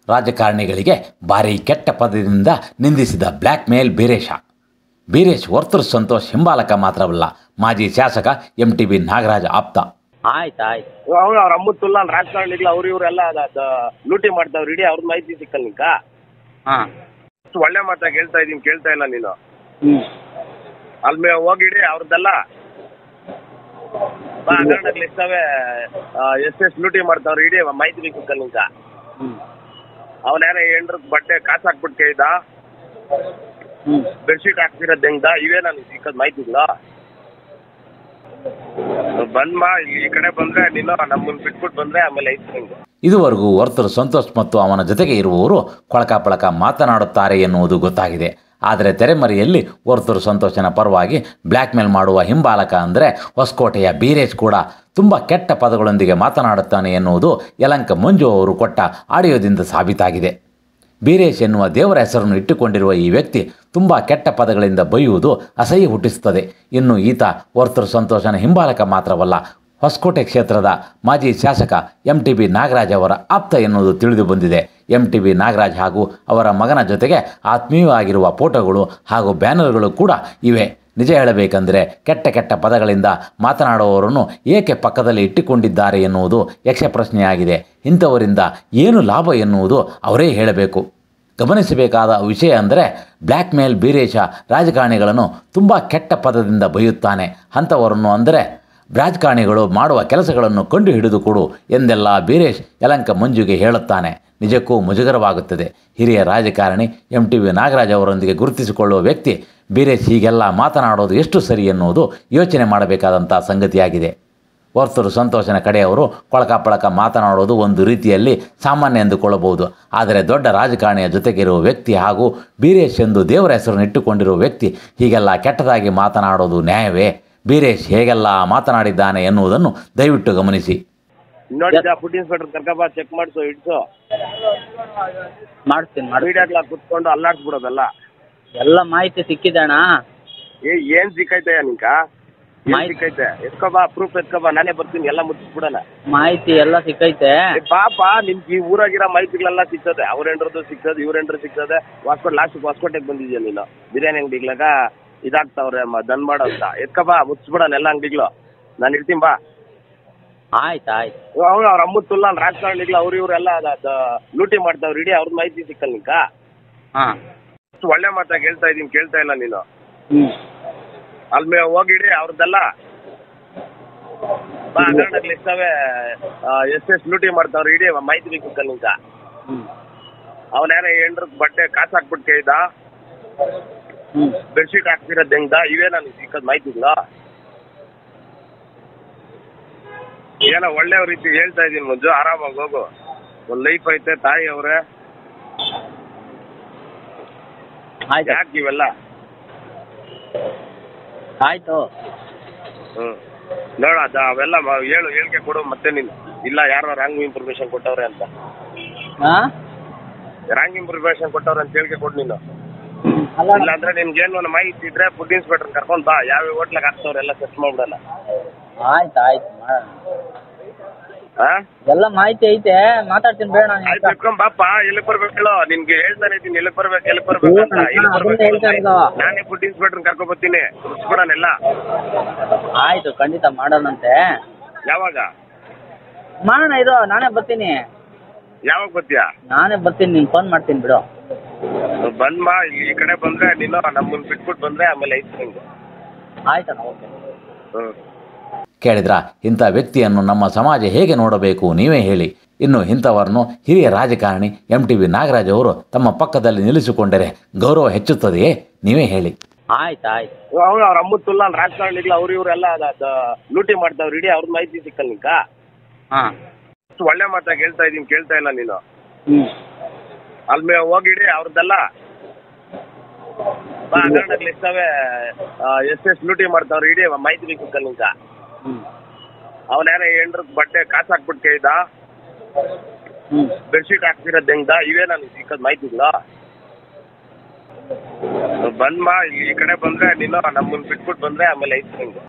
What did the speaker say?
ರಾಜಕಾರಣಿಗಳಿಗೆ ಭಾರಿ ಕೆಟ್ಟ ಪದದಿಂದ ನಿಂದಿಸಿದ ಬ್ಲ್ಯಾಕ್ ಮೇಲ್ ಬೀರೇಶ ಬೀರೇಶ್ ವರ್ತೂರು ಸಂತೋಷ್ ಹಿಂಬಾಲಕ ಮಾತ್ರವಲ್ಲ ಮಾಜಿ ಶಾಸಕ ಎಂ ಟಿ ಬಿ ನಾಗರಾಜ ಆಪ್ತ ಆಯ್ತು ಆಯ್ತು ಅವ್ನು ಅವ್ರ ಅಮ್ಮ ತುಲ್ಲ ರಾಜಕಾರಣಿಗಳು ಅವ್ರು ಇವರೆಲ್ಲ ಲೂಟಿ ಮಾಡ್ತಾವ್ರು ಇಡೀ ಅವ್ರ ಮಾಹಿತಿ ಸಿಕ್ಕಲ್ಲ ನಿಂಕ ಹಾಂ ಅಷ್ಟು ಒಳ್ಳೆ ಮಾತಾಗಿ ಹೇಳ್ತಾ ಇದೀನಿ ಕೇಳ್ತಾ ಇಲ್ಲ ನೀನು ಹ್ಞೂ ಅಲ್ಲಿ ಹೋಗಿಡಿ ಅವ್ರದ್ದೆಲ್ಲ ಹಗರಣಗಳು ಇರ್ತವೆ ಎಷ್ಟೆಷ್ಟು ಲೂಟಿ ಮಾಡ್ತಾವ್ರು ಇಡೀ ಮಾಹಿತಿ ಸಿಕ್ಕಲ್ಲ ನಿಂಕ ಹ್ಞೂ ಅವನೇನೋ ಎಂಡ್ರ ಬಟ್ಟೆ ಕಾಸು ಹಾಕ್ಬಿಟ್ಟು ಕೇಳ್ದ ಹ್ಞೂ ಬೆಡ್ಶೀಟ್ ಹಾಕ್ತಿರೋದ್ ಹೆಂಗ್ದ ಇವೇ ನನಗೆ ಸಿಕ್ಕದ್ ಮಾಹಿತಿಗಳ ಬಂದ್ಮಾ ಈ ಕಡೆ ಬಂದ್ರೆ ನೀನು ನಮ್ಮನ್ನ ಬಿಟ್ಬಿಟ್ಟು ಬಂದ್ರೆ ಆಮೇಲೆ ಐತಿ ನಿಂಗೆ ಇದುವರೆಗೂ ವರ್ತೂರು ಸಂತೋಷ್ ಮತ್ತು ಅವನ ಜೊತೆಗೆ ಇರುವವರು ಕೊಳಕಾಪಳಕ ಮಾತನಾಡುತ್ತಾರೆ ಎನ್ನುವುದು ಗೊತ್ತಾಗಿದೆ ಆದರೆ ತೆರೆಮರೆಯಲ್ಲಿ ವರ್ತೂರು ಸಂತೋಷನ ಪರವಾಗಿ ಬ್ಲ್ಯಾಕ್ ಮೇಲ್ ಮಾಡುವ ಹಿಂಬಾಲಕ ಅಂದರೆ ಹೊಸಕೋಟೆಯ ಬೀರೇಶ್ ಕೂಡ ತುಂಬ ಕೆಟ್ಟ ಪದಗಳೊಂದಿಗೆ ಮಾತನಾಡುತ್ತಾನೆ ಎನ್ನುವುದು ಯಲಂಕ ಮಂಜು ಅವರು ಕೊಟ್ಟ ಆಡಿಯೋದಿಂದ ಸಾಬೀತಾಗಿದೆ ಬೀರೇಶ್ ಎನ್ನುವ ದೇವರ ಹೆಸರನ್ನು ಇಟ್ಟುಕೊಂಡಿರುವ ಈ ವ್ಯಕ್ತಿ ತುಂಬ ಕೆಟ್ಟ ಪದಗಳಿಂದ ಬೈಯುವುದು ಅಸಹ್ಯ ಹುಟ್ಟಿಸುತ್ತದೆ ಇನ್ನು ಈತ ವರ್ತೂರು ಸಂತೋಷನ ಹಿಂಬಾಲಕ ಮಾತ್ರವಲ್ಲ ಹೊಸಕೋಟೆ ಕ್ಷೇತ್ರದ ಮಾಜಿ ಶಾಸಕ ಎಂ ಟಿ ಬಿ ನಾಗರಾಜ್ ಅವರ ಆಪ್ತ ಎನ್ನುವುದು ತಿಳಿದು ಬಂದಿದೆ ಎಂ ಟಿ ಬಿ ನಾಗರಾಜ್ ಹಾಗೂ ಅವರ ಮಗನ ಜೊತೆಗೆ ಆತ್ಮೀಯವಾಗಿರುವ ಫೋಟೋಗಳು ಹಾಗೂ ಬ್ಯಾನರ್ಗಳು ಕೂಡ ಇವೆ ನಿಜ ಹೇಳಬೇಕೆಂದರೆ ಕೆಟ್ಟ ಕೆಟ್ಟ ಪದಗಳಿಂದ ಮಾತನಾಡುವವರನ್ನು ಏಕೆ ಪಕ್ಕದಲ್ಲಿ ಇಟ್ಟುಕೊಂಡಿದ್ದಾರೆ ಎನ್ನುವುದು ಯಕ್ಷ ಪ್ರಶ್ನೆಯಾಗಿದೆ ಇಂಥವರಿಂದ ಏನು ಲಾಭ ಎನ್ನುವುದು ಅವರೇ ಹೇಳಬೇಕು ಗಮನಿಸಬೇಕಾದ ವಿಷಯ ಅಂದರೆ ಬ್ಲ್ಯಾಕ್ ಮೇಲ್ ಬೀರೇಶ ರಾಜಕಾರಣಿಗಳನ್ನು ತುಂಬ ಕೆಟ್ಟ ಪದದಿಂದ ಬೈಯುತ್ತಾನೆ ಅಂಥವರನ್ನು ಅಂದರೆ ರಾಜಕಾರಣಿಗಳು ಮಾಡುವ ಕೆಲಸಗಳನ್ನು ಕಂಡು ಹಿಡಿದು ಕೊಡು ಎಂದೆಲ್ಲ ಬೀರೇಶ್ ಯಲಂಕ ಮಂಜುಗೆ ಹೇಳುತ್ತಾನೆ ನಿಜಕ್ಕೂ ಮುಜುಗರವಾಗುತ್ತದೆ ಹಿರಿಯ ರಾಜಕಾರಣಿ ಎಂ ಟಿ ವಿ ನಾಗರಾಜ್ ಅವರೊಂದಿಗೆ ಗುರುತಿಸಿಕೊಳ್ಳುವ ವ್ಯಕ್ತಿ ಬೀರೇಶ್ ಹೀಗೆಲ್ಲ ಮಾತನಾಡೋದು ಎಷ್ಟು ಸರಿ ಎನ್ನುವುದು ಯೋಚನೆ ಮಾಡಬೇಕಾದಂಥ ಸಂಗತಿಯಾಗಿದೆ ವರ್ತೂರು ಸಂತೋಷನ ಕಡೆಯವರು ಕೊಳಕಾಪಳಕ ಮಾತನಾಡೋದು ಒಂದು ರೀತಿಯಲ್ಲಿ ಸಾಮಾನ್ಯ ಎಂದುಕೊಳ್ಳಬಹುದು ಆದರೆ ದೊಡ್ಡ ರಾಜಕಾರಣಿಯ ಜೊತೆಗಿರುವ ವ್ಯಕ್ತಿ ಹಾಗೂ ಬೀರೇಶ್ ಎಂದು ದೇವರ ಹೆಸರನ್ನು ಇಟ್ಟುಕೊಂಡಿರುವ ವ್ಯಕ್ತಿ ಹೀಗೆಲ್ಲ ಕೆಟ್ಟದಾಗಿ ಮಾತನಾಡೋದು ನ್ಯಾಯವೇ ಬೀರೇಶ್ ಹೇಗೆಲ್ಲ ಮಾತನಾಡಿದ್ದಾನೆ ಎನ್ನುವುದನ್ನು ದಯವಿಟ್ಟು ಗಮನಿಸಿ ನೋಡಿದ ಫುಡ್ ಇನ್ಸ್ಪೆಕ್ಟರ್ ಕರ್ಕಬಾ ಚೆಕ್ ಮಾಡಿಸು ಇಡ್ಸು ಮಾಡಿಸ್ತೀನಿ ಮಾಡಿ ಮೀಡಿಯಾಗ್ಲ ಕುತ್ಕೊಂಡು ಅಲ್ಲಾಡ್ಸ್ಬಿಡೋದಲ್ಲ ಎಲ್ಲ ಮಾಹಿತಿ ಸಿಕ್ಕಿದೆ ಅಣ್ಣ ಏ ಏನ್ ಸಿಕ್ಕೈತೆ ನಿಂಕ ಏನ್ ಮಾಹಿತಿ- ಸಿಕ್ಕೈತೆ ಎತ್ಕೋಬಾ ಪ್ರೂಫ್ ಎತ್ಕೋಬಾ ನಾನೇ ಬರ್ತೀನಿ ಎಲ್ಲ ಮುಚ್ಚಿಸ್ಬಿಡೋಣ ಮಾಹಿತಿ ಎಲ್ಲ ಸಿಕ್ಕೈತೆ ಏ ಪಾಪ ನಿಮ್ಗೆ ಈ ಊರಾಗಿರೋ ಮಾಹಿತಿಗಳೆಲ್ಲ ಸಿಗ್ತದೆ ಅವ್ರೆಂಡ್ರದ್ದು ಸಿಗ್ತದೆ ಇವ್ರೆಂಡ್ರು ಸಿಗ್ತದೆ ವಾಸ್ಕೋಟ್ ಲಾಸ್ಟ್ ಹೊಸಕೋಟೆಗೆ ಬಂದಿದ್ಯಾ ನೀನು ಬಿರಿಯಾನಿ ಅಂಗಡಿಗ್ಲಾಗ ಇದಾಗ್ತಾವ್ರೆ ಮ- ದನ್ ಮಾಡೋ ಅಂತ ಎತ್ಕೋಬಾ ಮುಚ್ಚಿಸ್ಬಿಡೋಣ ಎಲ್ಲ ಅಂಗಡಿಗಳು ನಾನು ಇರ್ತೀನಿ ಬಾ ಆಯ್ತು ಆಯ್ತು ಅವ್ನು ಅವ್ರ ಅಮ್ಮ ತುಲ್ಲ ರಾಜಕಾರಣಿಗಳು ಅವ್ರು ಇವರೆಲ್ಲ ಲೂಟಿ ಮಾಡ್ತಾವ್ರು ಇಡೀ ಅವ್ರ ಮಾಹಿತಿ ಸಿಕ್ಕಲ್ಲ ನಿಂಕ ಹಾಂ ಅಷ್ಟು ಒಳ್ಳೆ ಮಾತಾಗಿ ಹೇಳ್ತಾ ಇದೀನಿ ಕೇಳ್ತಾ ಇಲ್ಲ ನೀನು ಹ್ಞೂ ಅಲ್ಲಿ ಹೋಗಿಡಿ ಅವ್ರದ್ದೆಲ್ಲ ಹಗರಣಗಳು ಇರ್ತವೆ ಎಷ್ಟೆಷ್ಟು ಲೂಟಿ ಮಾಡ್ತಾವ್ರು ಇಡೀ ಮಾಹಿತಿ ಸಿಕ್ಕಲ್ಲ ನಿಂಕ ಹ್ಞೂ ಅವನೇನೋ ಎಂಡ್ರ ಬಟ್ಟೆ ಕಾಸು ಹಾಕ್ಬಿಟ್ಟು ಕೇಳ್ದ ಹ್ಞೂ ಬೆಡ್ಶೀಟ್ ಹಾಕ್ತಿರೋದ್ ಹೆಂಗ್ದ ಇವೇ ನನಗೆ ಸಿಕ್ಕದ್ ಮಾಹಿತಿಗಳ ಏನೋ ಒಳ್ಳೆ ರೀತಿ ಹೇಳ್ತಾ ಇದೀನಿ ಮಂಜು ಆರಾಮಾಗಿ ಹೋಗು ಒಂದ್ ಲೈಫ್ ಐತೆ ತಾಯಿ ಅವ್ರೆ ಆಯ್ತು ಯಾಕೆ ಇವೆಲ್ಲ ಆಯಿತು ಹ್ಮ್ ನೋಡ ಅದ ಅವೆಲ್ಲ ಮ- ಹೇಳು ಹೇಳಿಕೆ ಕೊಡು ಮತ್ತೆ ನೀನು ಇಲ್ಲ ಯಾರೋ ರಾಂಗ್ ಇನ್ಫಾರ್ಮೇಶನ್ ಕೊಟ್ಟವ್ರೆ ಅಂತ ಹಾಂ ರಾಂಗ್ ಇನ್ಫಾರ್ಮೇಶನ್ ಕೊಟ್ಟವ್ರೆ ಅಂತ ಹೇಳಿಕೆ ಕೊಡು ನೀನು ಅಲ್ಲ ಇಲ್ಲ ಅಂದ್ರೆ ನಿನ್ಗೆ ಏನು ಒಂದು ಮಾಹಿತಿ ಇದ್ರೆ ಫುಡ್ ಇನ್ಸ್ಪೆಕ್ಟರ್ ಕರ್ಕೊಂಡ್ ಬಾ ಯಾವ ಹೋಟ್ಲಾಗ ಹಾಕ್ತವ್ರೆ ಎಲ್ಲ ಸರ್ಚ್ ಮಾಡ್ಬಿಡಲ್ಲ ಆಯ್ತು ಆಯ್ತು ಮಾಡೋಣ ಹಾ ಎಲ್ಲ ಮಾಹಿತಿ ಐತೆ ಮಾತಾಡ್ತೀನಿ ಬೇಡ ನಾನು ಆಯ್ತು ಇಟ್ಕೊಂಡ್ ಬಾಪ ಎಲ್ಲಿಗ್ ಬರ್ಬೇಕು ಹೇಳು ನಿನ್ಗೆ ಹೇಳ್ತಾನೆ ಇದ್ದೀನಿ ಎಲ್ಲಿಗ್ ಬರ್ಬೇಕು ಎಲ್ಲಿಗ್ ಬರ್ಬೇಕು ಅಂತ ಹ್ಮ್, ಎಲ್ಲಿಗ್ ಬರ್ಬೇಕು ಅದನ್ನೇ ಹೇಳ್ತಾ ಹೇಳು. ಇರೋದು. ನಾನೇ ಫುಡ್ ಇನ್ಸ್ಪೆಕ್ಟರ್ ಕರ್ಕೊಂಡ್ ಬರ್ತೀನಿ ಮುಗಿಸ್ಬಿಡೋಣ ಆಯ್ತು ಖಂಡಿತ ಮಾಡೋಣಂತೆ ಯಾವಾಗ ಮಾಡೋಣ ಇರೋ ನಾನೇ ಬರ್ತೀನಿ ಯಾವಾಗ ಬರ್ತೀಯಾ ನಾನೇ ಬರ್ತೀನಿ ನಿಂಗೆ ಫೋನ್ ಮಾಡ್ತೀನಿ ಬಿಡು ಬಂದ್ಮಾ ಈ ಕಡೆ ಬಂದ್ರೆ ನೀನು ನಮ್ಮನ್ನ ಬಿಟ್ಬಿಟ್ಟು ಬಂದ್ರೆ ಆಮೇಲೆ ಐತಿ ನಿಂಗೆ ಆಯ್ತಣ್ಣ ಓಕೆ ಹ್ಮ್ ಕೇಳಿದ್ರ ಇಂಥ ವ್ಯಕ್ತಿಯನ್ನು ನಮ್ಮ ಸಮಾಜ ಹೇಗೆ ನೋಡಬೇಕು ನೀವೇ ಹೇಳಿ ಇನ್ನು ಇಂಥವರನ್ನು ಹಿರಿಯ ರಾಜಕಾರಣಿ ಎಂ ಟಿ ವಿ ನಾಗರಾಜ್ ಅವರು ತಮ್ಮ ಪಕ್ಕದಲ್ಲಿ ನಿಲ್ಲಿಸಿಕೊಂಡರೆ ಗೌರವ ಹೆಚ್ಚುತ್ತದೆಯೇ ನೀವೇ ಹೇಳಿ ಆಯ್ತು ಆಯ್ತು ಅವ್ನು ಅವ್ರ ಅಮ್ಮ ತುಲ್ಲ ರಾಜಕಾರಣಿಗಳು ಅವ್ರು ಇವರೆಲ್ಲ ಲೂಟಿ ಮಾಡ್ತಾವ್ರು ಇಡೀ ಅವ್ರ ಮಾಹಿತಿ ಸಿಕ್ಕಲ್ಲ ನಿಂಕ ಹಾಂ ಅಷ್ಟು ಒಳ್ಳೆ ಮಾತಾಗಿ ಹೇಳ್ತಾ ಇದೀನಿ ಕೇಳ್ತಾ ಇಲ್ಲ ನೀನು ಹ್ಞೂ ಅಲ್ಲಿ ಹೋಗಿಡಿ ಅವ್ರದ್ದೆಲ್ಲ ಹಗರಣಗಳು ಇರ್ತವೆ ಎಷ್ಟೆಷ್ಟು ಲೂಟಿ ಮಾಡ್ತಾವ್ರು ಇಡೀ ಮಾಹಿತಿ ಸಿಕ್ಕಲ್ಲ ನಿಂಕ ಹ್ಞೂ ಅವನೇನೋ ಎಂಡ್ರ ಬಟ್ಟೆ ಕಾಸು ಹಾಕ್ಬಿಟ್ಟು ಕೇಳ್ದ ಹ್ಞೂ ಬೆಡ್ಶೀಟ್ ಹಾಕ್ತಿರೋದ್ ಹೆಂಗ್ದ ಇವೇ ನನಗೆ ಸಿಕ್ಕದ್ ಮಾಹಿತಿಗಳ ಬಂದ್ಮಾ ಈ ಕಡೆ ಬಂದ್ರೆ ನೀನು ನಮ್ಮನ್ನ ಬಿಟ್ಬಿಟ್ಟು ಬಂದ್ರೆ ಆಮೇಲೆ ಐತಿ ನಿಂಗೆ